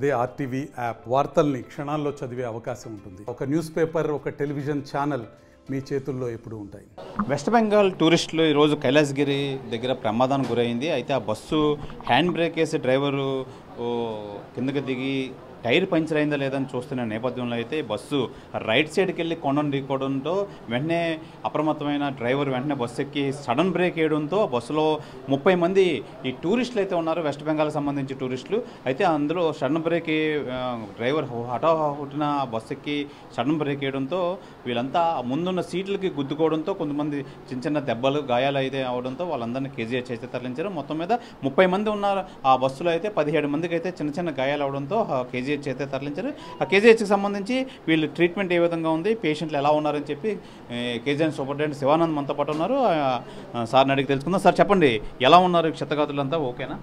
అదే RTV app వార్తల్ని క్షణాల్లో చదివే అవకాశం ఉంటుంది ఒక న్యూస్ పేపర్ ఒక టెలివిజన్ ఛానల్ మీ చేతుల్లో ఎప్పుడూ ఉంటాయి వెస్ట్ బెంగాల్ టూరిస్టులు ఈరోజు కైలాసగిరి దగ్గర ప్రమాదానికి గురైంది అయితే ఆ బస్సు హ్యాండ్ బ్రేక్ వేసి డ్రైవరు ఓ, కిందకి దిగి టైర్ పంచర్ అయిందా లేదని చూస్తున్న నేపథ్యంలో అయితే బస్సు రైట్ సైడ్కి వెళ్ళి కొండను ఢీకోవడంతో వెంటనే అప్రమత్తమైన డ్రైవర్ వెంటనే బస్సు ఎక్కి సడన్ బ్రేక్ వేయడంతో బస్సులో ముప్పై మంది ఈ టూరిస్టులు అయితే ఉన్నారు వెస్ట్ బెంగాల్కి సంబంధించి టూరిస్టులు అయితే అందులో సడన్ బ్రేక్ ఆ, డ్రైవర్ హఠాహుటిన బస్సు ఎక్కి సడన్ బ్రేక్ వేయడంతో వీళ్ళంతా ముందున్న సీట్లకి గుద్దుకోవడంతో కొంతమంది చిన్న చిన్న దెబ్బలు గాయాలు అయితే అవడంతో వాళ్ళందరినీ కేజీహెచ్ అయితే తరలించారు మొత్తం మీద ముప్పై మంది ఉన్నారు ఆ బస్సులో అయితే పదిహేడు మందికి అయితే చిన్న చిన్న గాయాలు అవడంతో కేజీహెచ్ అయితే తరలించారు ఆ కేజీహెచ్కి సంబంధించి వీళ్ళు ట్రీట్మెంట్ ఏ విధంగా ఉంది పేషెంట్లు ఎలా ఉన్నారని చెప్పి కేజీహెచ్ సూపరింటెండెంట్ శివానంద్ మనతో పాటు ఉన్నారు ఆ, ఆ, సార్ని అడిగి తెలుసుకుందాం సార్ చెప్పండి ఎలా ఉన్నారు ఈ క్షతగాతులంతా ఓకేనా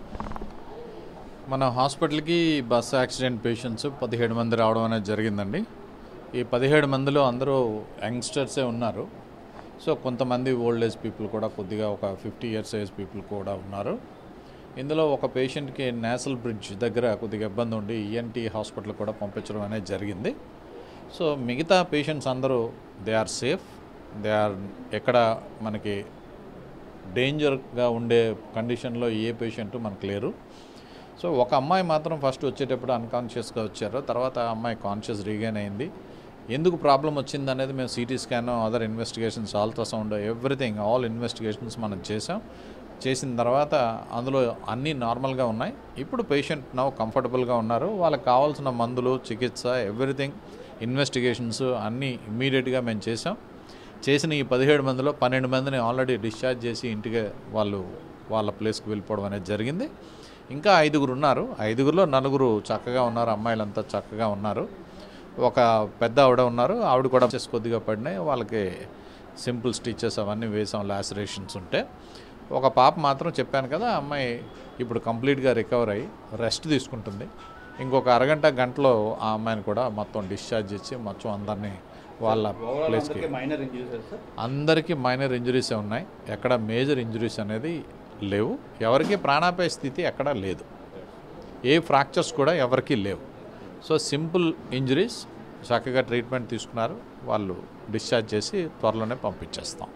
మన హాస్పిటల్కి బస్ యాక్సిడెంట్ పేషెంట్స్ పదిహేడు మంది రావడం అనేది జరిగిందండి ఈ పదిహేడు మందిలో అందరూ యంగ్స్టర్సే ఉన్నారు సో కొంతమంది ఓల్డ్ ఏజ్ పీపుల్ కూడా కొద్దిగా ఒక ఫిఫ్టీ ఇయర్స్ ఏజ్ పీపుల్ కూడా ఉన్నారు ఇందులో ఒక పేషెంట్కి నేషనల్ బ్రిడ్జ్ దగ్గర కొద్దిగా ఇబ్బంది ఉండి ఈఎన్టీ హాస్పిటల్ కూడా పంపించడం అనేది జరిగింది సో మిగతా పేషెంట్స్ అందరూ they are safe they are ఎక్కడ మనకి డేంజర్గా ఉండే కండిషన్లో ఏ పేషెంట్ మనకు లేరు సో ఒక అమ్మాయి మాత్రం ఫస్ట్ వచ్చేటప్పుడు అన్కాన్షియస్గా వచ్చారు తర్వాత ఆ అమ్మాయి కాన్షియస్ రీగైన్ అయింది ఎందుకు ప్రాబ్లం వచ్చింది అనేది మేము CT scan other investigations ultrasound everything all investigations మనం చేసాం చేసిన తర్వాత అందులో అన్నీ నార్మల్గా ఉన్నాయి ఇప్పుడు పేషెంట్ నవ్వు కంఫర్టబుల్గా ఉన్నారు వాళ్ళకి కావాల్సిన మందులు చికిత్స ఎవ్రీథింగ్ ఇన్వెస్టిగేషన్స్ అన్నీ ఇమ్మీడియట్గా మేము చేసాం చేసిన ఈ పదిహేడు మందిలో పన్నెండు మందిని ఆల్రెడీ డిశ్చార్జ్ చేసి ఇంటికి వాళ్ళు వాళ్ళ ప్లేస్కి వెళ్ళిపోవడం అనేది జరిగింది ఇంకా ఐదుగురు ఉన్నారు ఐదుగురులో నలుగురు చక్కగా ఉన్నారు అమ్మాయిలంతా చక్కగా ఉన్నారు ఒక పెద్ద ఆవిడ ఉన్నారు ఆవిడ కూడా just కొద్దిగా పడినాయి వాళ్ళకి సింపుల్ స్టిచెస్ అవన్నీ వేసాం లాసరేషన్స్ ఉంటే ఒక పాప మాత్రం చెప్పాను కదా ఆ అమ్మాయి ఇప్పుడు కంప్లీట్గా రికవర్ అయ్యి రెస్ట్ తీసుకుంటుంది ఇంకొక అరగంట గంటలో ఆ అమ్మాయిని కూడా మొత్తం డిశ్చార్జ్ చేసి మొత్తం అందరినీ వాళ్ళ ప్లేస్కి మైనర్ ఇంజరీస్ సార్ అందరికీ మైనర్ ఇంజరీసే ఉన్నాయి ఎక్కడ మేజర్ ఇంజరీస్ అనేది లేవు ఎవరికి ప్రాణాపాయ స్థితి ఎక్కడా లేదు ఏ ఫ్రాక్చర్స్ కూడా ఎవరికీ లేవు సో సింపుల్ ఇంజరీస్ చక్కగా ట్రీట్మెంట్ తీసుకున్నారు వాళ్ళు డిశ్చార్జ్ చేసి త్వరలోనే పంపించేస్తాం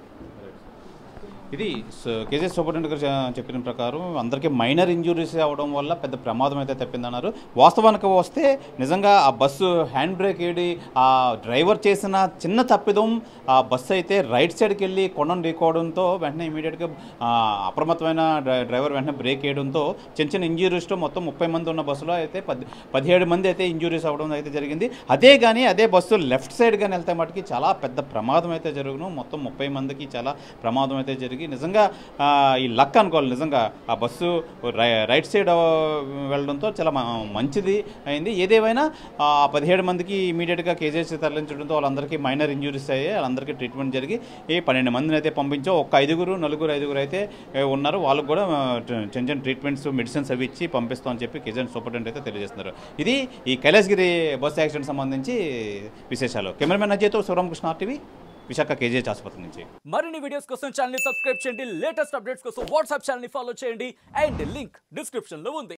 ఇది కేజీ సూపరింటెండెంట్ గారు చె- చెప్పిన ప్రకారం అందరికీ మైనర్ ఇంజురీస్ అవడం వల్ల పెద్ద ప్రమాదం అయితే తప్పిందన్నారు వాస్తవానికి వస్తే నిజంగా ఆ బస్సు హ్యాండ్ బ్రేక్ వేడి ఆ డ్రైవర్ చేసిన చిన్న తప్పిదం ఆ బస్సు అయితే రైట్ సైడ్కి వెళ్ళి కొండను ఢీకోవడంతో వెంటనే ఇమీడియట్గా అప్రమత్తమైన డ్రై- డ్రైవర్ వెంటనే బ్రేక్ వేయడంతో చిన్న చిన్న ఇంజురీస్తో మొత్తం ముప్పై మంది ఉన్న బస్సులో అయితే పది పదిహేడు మంది అయితే ఇంజురీస్ అవ్వడం అయితే జరిగింది అదే కానీ అదే బస్సు లెఫ్ట్ సైడ్ కానీ వెళ్తే మటుకి చాలా పెద్ద ప్రమాదం అయితే జరుగును మొత్తం ముప్పై మందికి చాలా ప్రమాదం అయితే జరిగి నిజంగా ఆ, ఈ లక్ అనుకోవాలి నిజంగా ఆ బస్సు రై- రైట్ సైడ్ ఆ, వెళ్ళడంతో చాలా మ- మంచిది అయింది ఏదేమైనా ఆ పదిహేడు మందికి ఇమీడియట్గా కేజీఎస్ తరలించడంతో వాళ్ళందరికీ మైనర్ ఇంజురీస్ అయ్యాయి వాళ్ళందరికీ ట్రీట్మెంట్ జరిగి ఈ పన్నెండు మందిని అయితే పంపించాం ఒక ఐదుగురు నలుగురు ఐదుగురు అయితే ఏ, ఉన్నారు వాళ్ళకు కూడా ఆ, ట- చిన్న చిన్న ట్రీట్మెంట్స్ మెడిసిన్స్ అవి ఇచ్చి పంపిస్తామని చెప్పి కేజీఎన్ సూపరింటెండెంట్ అయితే తెలియజేస్తున్నారు ఇది ఈ కైలాసగిరి బస్ యాక్సిడెంట్ సంబంధించి విశేషాలు కెమెరామెన్ అజయ్తో శివరామకృష్ణ ఆర్టీవీ విశాఖ కేజీహెచ్ ఆసుపత్రి నుంచి మరిన్ని వీడియోస్ కోసం ఛానల్ ని సబ్స్క్రైబ్ చేయండి లేటెస్ట్ అప్డేట్స్ కోసం వాట్సాప్ ఛానల్ ని ఫాలో చేయండి అండ్ లింక్ డిస్క్రిప్షన్ లో ఉంది